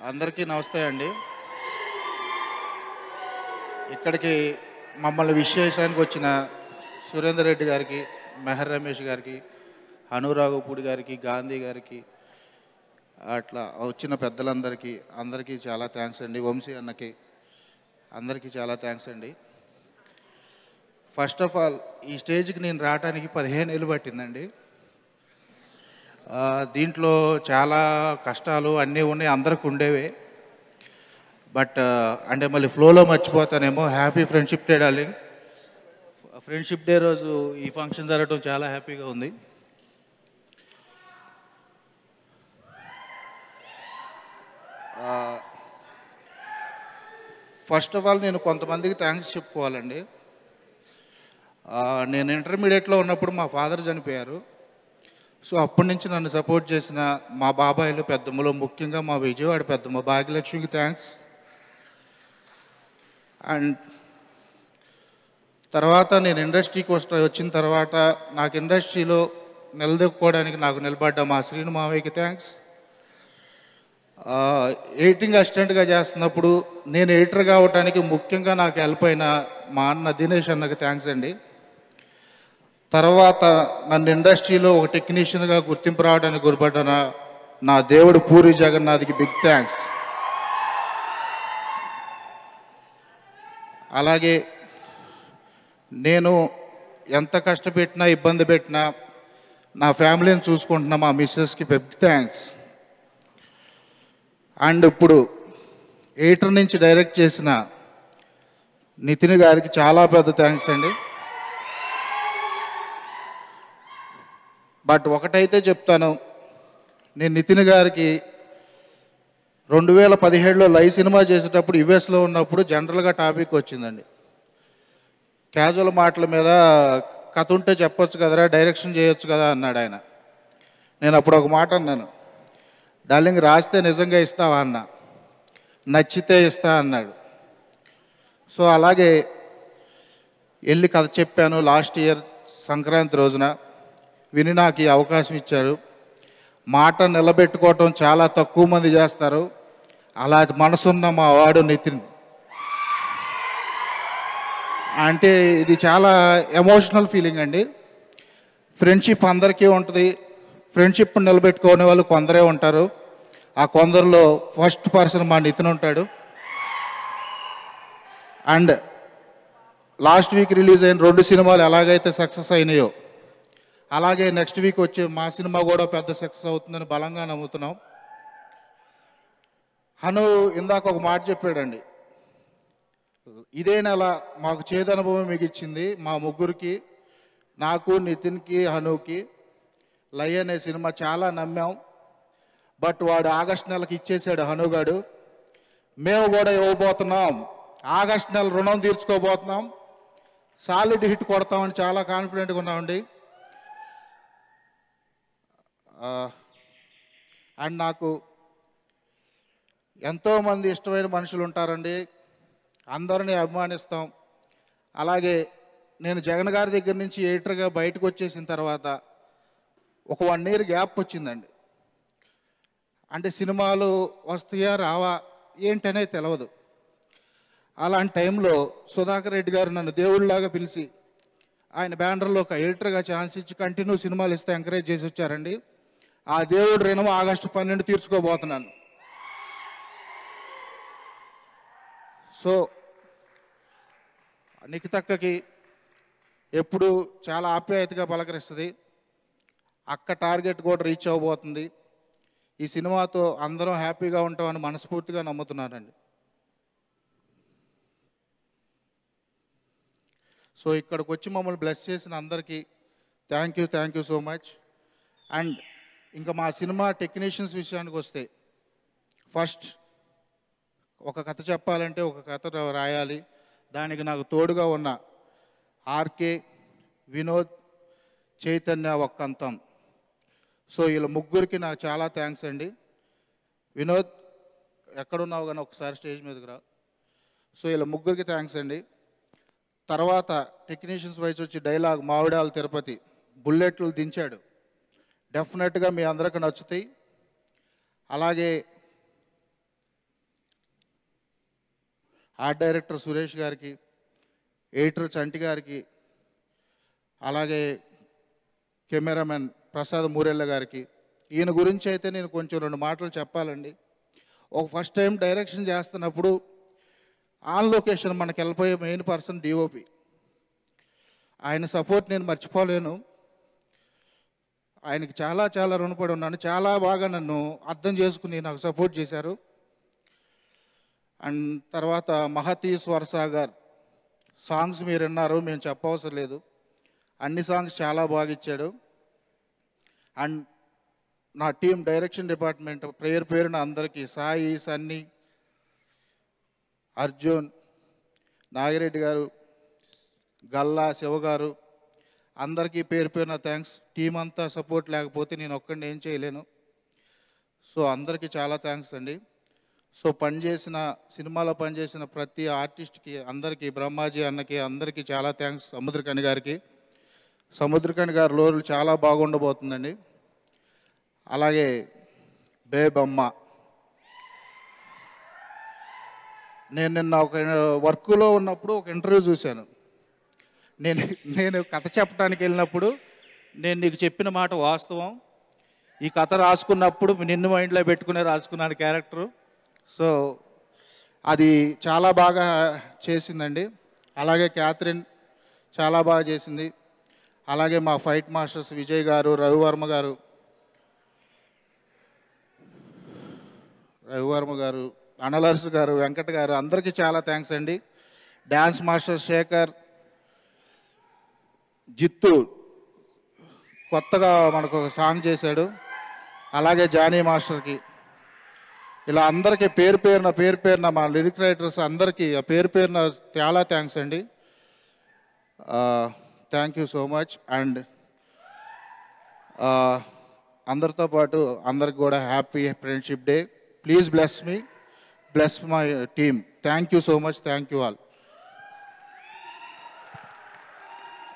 అందరికీ నమస్తే అండి ఇక్కడికి మమ్మల్ని విష్ చేయడానికి వచ్చిన సురేందర్ రెడ్డి గారికి మెహర్ రమేష్ గారికి హనురాఘుపూడి గారికి గాంధీ గారికి అట్లా వచ్చిన పెద్దలందరికీ అందరికీ చాలా థ్యాంక్స్ అండి వంశీ అన్నకి అందరికీ చాలా థ్యాంక్స్ అండి ఫస్ట్ ఆఫ్ ఆల్ ఈ స్టేజ్కి నేను రావడానికి పదిహేను ఏళ్ళు పట్టిందండి ఆ, దీంట్లో చాలా కష్టాలు అన్నీ ఉన్నాయి అందరికి ఉండేవే బట్ అంటే మళ్ళీ ఫ్లోలో మర్చిపోతానేమో happy friendship day darling friendship day రోజు ఈ ఫంక్షన్ జరగడం చాలా హ్యాపీగా ఉంది ఫస్ట్ ఆఫ్ ఆల్ నేను కొంతమందికి థ్యాంక్స్ చెప్పుకోవాలండి ఆ, నేను ఇంటర్మీడియట్లో ఉన్నప్పుడు మా ఫాదర్ చనిపోయారు సో అప్పటి నుంచి నన్ను సపోర్ట్ చేసిన మా బాబాయిలు పెద్దమ్మలు ముఖ్యంగా మా విజయవాడ పెద్దమ్మ భాగ్యలక్ష్మికి థ్యాంక్స్ అండ్ తర్వాత నేను ఇండస్ట్రీకి వస్తా వచ్చిన తర్వాత నాకు ఇండస్ట్రీలో నిలదొక్కుకోవడానికి నాకు నిలబడ్డ మా శ్రీను మావయ్యకి థ్యాంక్స్ ఎడిటింగ్ అసిస్టెంట్గా చేస్తున్నప్పుడు నేను ఎడిటర్ కావడానికి ముఖ్యంగా నాకు హెల్ప్ అయిన మా అన్న దినేష్ అన్నకి థ్యాంక్స్ అండి తర్వాత నన్ను ఇండస్ట్రీలో ఒక టెక్నీషియన్గా గుర్తింపు రావడానికి గురిపడ్డ నా దేవుడు పూరి జగన్నాథ్కి బిగ్ థ్యాంక్స్ అలాగే నేను ఎంత కష్టపెట్టినా ఇబ్బంది పెట్టినా నా ఫ్యామిలీని చూసుకుంటున్న మా మిస్సెస్కి బిగ్ థ్యాంక్స్ అండ్ ఇప్పుడు ఎయిటర్ నుంచి డైరెక్ట్ చేసిన నితిన్ గారికి చాలా పెద్ద థ్యాంక్స్ అండి బట్ ఒకటైతే చెప్తాను నేను నితిన్ గారికి రెండు వేల పదిహేడులో లైవ్ సినిమా చేసేటప్పుడు యుఎస్లో ఉన్నప్పుడు జనరల్గా టాపిక్ వచ్చిందండి క్యాజువల్ మాటల మీద కథ ఉంటే చెప్పొచ్చు కదరా డైరెక్షన్ చేయొచ్చు కదా అన్నాడు ఆయన నేను అప్పుడు ఒక మాట అన్నాను డార్లింగ్ రాస్తే నిజంగా ఇస్తావా అన్న నచ్చితే ఇస్తా అన్నాడు సో అలాగే వెళ్ళి కథ చెప్పాను లాస్ట్ ఇయర్ సంక్రాంతి రోజున విని నాకు ఈ అవకాశం ఇచ్చారు మాట నిలబెట్టుకోవటం చాలా తక్కువ మంది చేస్తారు అలా మనసున్న మా వాడు నితిన్ అంటే ఇది చాలా ఎమోషనల్ ఫీలింగ్ అండి ఫ్రెండ్షిప్ అందరికీ ఉంటుంది ఫ్రెండ్షిప్ నిలబెట్టుకునే వాళ్ళు కొందరే ఉంటారు ఆ కొందరిలో ఫస్ట్ పర్సన్ మా నితిన్ ఉంటాడు అండ్ లాస్ట్ వీక్ రిలీజ్ అయిన రెండు సినిమాలు ఎలాగైతే సక్సెస్ అయినాయో అలాగే నెక్స్ట్ వీక్ వచ్చే మా సినిమా కూడా పెద్ద సక్సెస్ అవుతుందని బలంగా నమ్ముతున్నాం హను ఇందాక ఒక మాట చెప్పాడండి ఇదే నెల మాకు చేదు అనుభవం మీకు ఇచ్చింది మా ముగ్గురికి నాకు నితిన్కి హనుకి లై అనే సినిమా చాలా నమ్మాం బట్ వాడు ఆగస్ట్ నెలకి ఇచ్చేసాడు హనుగాడు మేము కూడా ఇవ్వబోతున్నాం ఆగస్ట్ నెల రుణం తీర్చుకోబోతున్నాం సాలిడ్ హిట్ కొడతామని చాలా కాన్ఫిడెంట్గా ఉన్నామండి అండ్ నాకు ఎంతోమంది ఇష్టమైన మనుషులు ఉంటారండి అందరినీ అభిమానిస్తాం అలాగే నేను జగన్ గారి దగ్గర నుంచి ఎడిటర్గా బయటకు వచ్చేసిన తర్వాత ఒక వన్ ఇయర్ గ్యాప్ వచ్చిందండి అంటే సినిమాలు వస్తాయా రావా ఏంటనే తెలియదు అలాంటి టైంలో సుధాకర్ రెడ్డి గారు నన్ను దేవుడిలాగా పిలిచి ఆయన బ్యానర్లో ఒక ఎడిటర్గా ఛాన్స్ ఇచ్చి కంటిన్యూ సినిమాలు ఇస్తే ఎంకరేజ్ చేసి వచ్చారండి ఆ దేవుడు రుణం ఆగస్టు పన్నెండు తీర్చుకోబోతున్నాను సో నిఖితక్కకి ఎప్పుడు చాలా ఆప్యాయతగా పలకరిస్తుంది అక్క టార్గెట్ కూడా రీచ్ అవ్వబోతుంది ఈ సినిమాతో అందరం హ్యాపీగా ఉంటామని మనస్ఫూర్తిగా నమ్ముతున్నానండి సో ఇక్కడికి వచ్చి మమ్మల్ని బ్లెస్ చేసిన అందరికీ thank you thank you so much and ఇంకా మా సినిమా టెక్నీషియన్స్ విషయానికి వస్తే ఫస్ట్ ఒక కథ చెప్పాలంటే ఒక కథ రా- రాయాలి దానికి నాకు తోడుగా ఉన్న ఆర్కే వినోద్ చైతన్య ఒక్కంతం సో వీళ్ళ ముగ్గురికి నాకు చాలా థ్యాంక్స్ అండి వినోద్ ఎక్కడున్నావు కానీ ఒకసారి స్టేజ్ మీదకి రా సో వీళ్ళ ముగ్గురికి థ్యాంక్స్ అండి తర్వాత టెక్నీషియన్స్ వైజ్ వచ్చి డైలాగ్ మావిడాల తిరుపతి బుల్లెట్లు దించాడు డెఫినెట్గా మీ అందరికి నచ్చుతాయి అలాగే ఆర్ట్ డైరెక్టర్ సురేష్ గారికి ఎడిటర్ చంటి గారికి అలాగే కెమెరామెన్ ప్రసాద్ మూరెళ్ళ గారికి ఈయన గురించి అయితే నేను కొంచెం రెండు మాటలు చెప్పాలండి ఒక ఫస్ట్ టైం డైరెక్షన్ చేస్తున్నప్పుడు ఆన్ లొకేషన్ మనకి వెళ్ళిపోయే మెయిన్ పర్సన్ డిఓపి ఆయన సపోర్ట్ నేను మర్చిపోలేను ఆయనకి చాలా చాలా రుణపడి ఉన్నాను చాలా బాగా నన్ను అర్థం చేసుకుని నాకు సపోర్ట్ చేశారు అండ్ తర్వాత మహతీ స్వరసాగర్ సాంగ్స్ మీరు విన్నారు మేము చెప్పవసరం లేదు అన్ని సాంగ్స్ చాలా బాగా ఇచ్చాడు అండ్ నా టీం డైరెక్షన్ డిపార్ట్మెంట్ ప్రేయర్ పేరున అందరికీ సాయి సన్నీ అర్జున్ నాగిరెడ్డి గారు గల్లా శివ గారు అందరికీ పేరు పేరున థ్యాంక్స్ టీం అంతా సపోర్ట్ లేకపోతే నేను ఒక్కడిని ఏం చేయలేను సో అందరికీ చాలా థ్యాంక్స్ అండి సో పనిచేసిన సినిమాలో పనిచేసిన ప్రతి ఆర్టిస్ట్కి అందరికీ బ్రహ్మాజీ అన్నకి అందరికీ చాలా థ్యాంక్స్ సముద్రకని గారికి సముద్రకని గారి లోరులు చాలా బాగుండబోతుందండి అలాగే బేబమ్మ నేను నిన్న ఒక వర్క్లో ఉన్నప్పుడు ఒక ఇంటర్వ్యూ చూశాను నేను నేను కథ చెప్పడానికి వెళ్ళినప్పుడు నేను నీకు చెప్పిన మాట వాస్తవం ఈ కథ రాసుకున్నప్పుడు నిన్ను మైండ్లో పెట్టుకునే రాసుకున్నాను క్యారెక్టరు సో అది చాలా బాగా చేసిందండి అలాగే క్యాథరిన్ చాలా బాగా చేసింది అలాగే మా ఫైట్ మాస్టర్స్ విజయ్ గారు రవివర్మ గారు రవివర్మ గారు అనలర్స్ గారు వెంకట గారు అందరికీ చాలా థ్యాంక్స్ అండి డ్యాన్స్ మాస్టర్ శేఖర్ జిత్తు కొత్తగా మనకు ఒక సాంగ్ చేశాడు అలాగే జానీ మాస్టర్కి ఇలా అందరికీ పేరు పేరున పేరు పేరున మా లిరిక్ రైటర్స్ అందరికీ ఆ పేరు పేరున చాలా థ్యాంక్స్ అండి thank you so much and అందరితో పాటు అందరికి కూడా happy friendship day please bless me bless my team thank you so much thank you all